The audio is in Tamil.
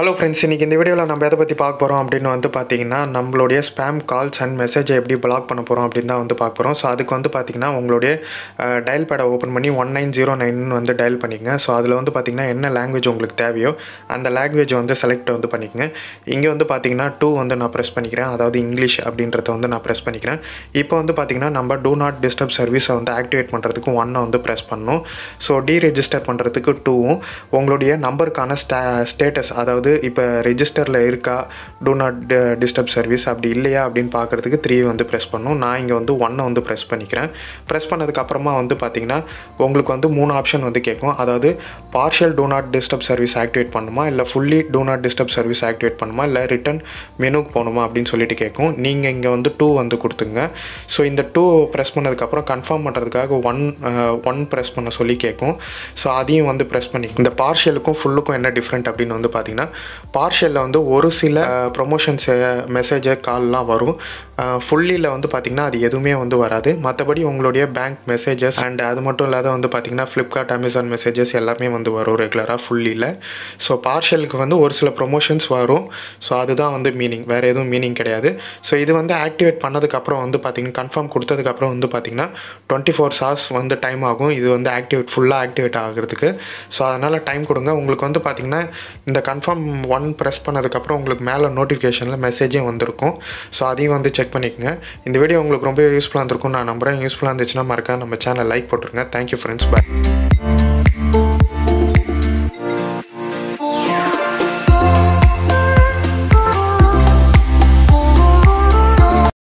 ஹலோ ஃப்ரெண்ட்ஸ் இன்றைக்கி இந்த வீடியோவில் நம்ம எதை பற்றி பார்க்க போகிறோம் அப்படின்னு வந்து பார்த்தீங்கன்னா நம்மளுடைய ஸ்பேம் கால்ஸ் அண்ட் மெசேஜை எப்படி பிளாக் பண்ண போகிறோம் அப்படின்னு தான் வந்து பார்க்க போகிறோம் ஸோ அதுக்கு வந்து பார்த்தீங்கன்னா உங்களுடைய டயல் பேடை ஓப்பன் பண்ணி ஒன் நைன் ஜீரோ நைன் வந்து டயல் பண்ணிக்கங்க ஸோ அதில் வந்து பார்த்தீங்கன்னா என்ன லாங்குவேஜ் உங்களுக்கு தேவையோ அந்த லாங்குவேஜ் வந்து செலக்ட் வந்து பண்ணிக்கங்க இங்கே வந்து பார்த்தீங்கன்னா டூ வந்து நான் ப்ரெஸ் பண்ணிக்கிறேன் அதாவது இங்கிலீஷ் அப்படின்றத வந்து நான் ப்ரெஸ் பண்ணிக்கிறேன் இப்போ வந்து பார்த்தீங்கன்னா நம்ம டூ நாட் டிஸ்டர்ப் சர்வீஸை வந்து ஆக்டிவேட் பண்ணுறதுக்கு ஒன்னை வந்து ப்ரெஸ் பண்ணணும் ஸோ டீ ரெஜிஸ்டர் பண்ணுறதுக்கு டூவும் உங்களுடைய நம்பருக்கான ஸ்டா ஸ்டேட்டஸ் அதாவது இப்போ ரெஜிஸ்டரில் இருக்கா டூ நாட் டிஸ்டர்ப் சர்வீஸ் அப்படி இல்லையா அப்படின்னு பார்க்குறதுக்கு த்ரீ வந்து ப்ரெஸ் பண்ணணும் நான் இங்கே வந்து ஒன்னை வந்து ப்ரெஸ் பண்ணிக்கிறேன் ப்ரெஸ் பண்ணதுக்கப்புறமா வந்து பார்த்தீங்கன்னா உங்களுக்கு வந்து மூணு ஆப்ஷன் வந்து கேட்கும் அதாவது partial do not disturb service activate பண்ணுமா இல்லை fully do not disturb service activate பண்ணுமா இல்லை ரிட்டன் மெனுக்கு போகணுமா அப்படின்னு சொல்லிட்டு கேட்கும் நீங்கள் இங்கே வந்து டூ வந்து கொடுத்துங்க ஸோ இந்த டூ ப்ரெஸ் பண்ணதுக்கப்புறம் கன்ஃபார்ம் பண்ணுறதுக்காக ஒன் ஒன் ப்ரெஸ் பண்ண சொல்லி கேட்கும் ஸோ அதையும் வந்து ப்ரெஸ் பண்ணி இந்த பார்ஷியலுக்கும் ஃபுல்லுக்கும் என்ன டிஃப்ரெண்ட் அப்படின்னு வந்து பார்த்தீங்கன்னா பார்ஷியலில் வந்து ஒரு சில ப்ரொமோஷன்ஸ் மெசேஜ் கால்லாம் வரும் ஃபுல்லியில் வந்து பார்த்திங்கன்னா அது எதுவுமே வந்து வராது மற்றபடி உங்களுடைய பேங்க் மெசேஜஸ் அண்ட் அது மட்டும் இல்லாத வந்து பார்த்திங்கன்னா ஃப்ளிப்கார்ட் அமேசான் மெசேஜஸ் எல்லாமே வந்து வரும் ரெகுலராக ஃபுல்லியில் ஸோ பார்ஷியலுக்கு வந்து ஒரு சில ப்ரொமோஷன்ஸ் வரும் ஸோ அதுதான் வந்து மீனிங் வேறு எதுவும் மீனிங் கிடையாது ஸோ இது வந்து ஆக்டிவேட் பண்ணதுக்கப்புறம் வந்து பார்த்திங்கன்னா கன்ஃபார்ம் கொடுத்ததுக்கப்புறம் வந்து பார்த்திங்கன்னா டுவெண்ட்டி ஃபோர் ஹவர்ஸ் வந்து டைம் ஆகும் இது வந்து ஆக்டிவேட் ஃபுல்லாக ஆக்டிவேட் ஆகிறதுக்கு ஸோ அதனால் டைம் கொடுங்க உங்களுக்கு வந்து பார்த்திங்கன்னா இந்த கன்ஃபார்ம் ஒன் ப்ரெஸ் பண்ணதுக்கப்புறம் உங்களுக்கு மேலே நோட்டிஃபிகேஷனில் மெசேஜும் வந்திருக்கும் ஸோ அதையும் வந்து செக் பண்ணிக்கங்க இந்த வீடியோ உங்களுக்கு ரொம்ப யூஸ்ஃபுல்லாக இருந்திருக்கும் நான் நம்புறேன் யூஸ்ஃபுல்லாக இருந்துச்சுன்னா மறக்காம நம்ம சேனல் லைக் போட்டுருங்க தேங்க்யூ ஃப்ரெண்ட்ஸ் பாய்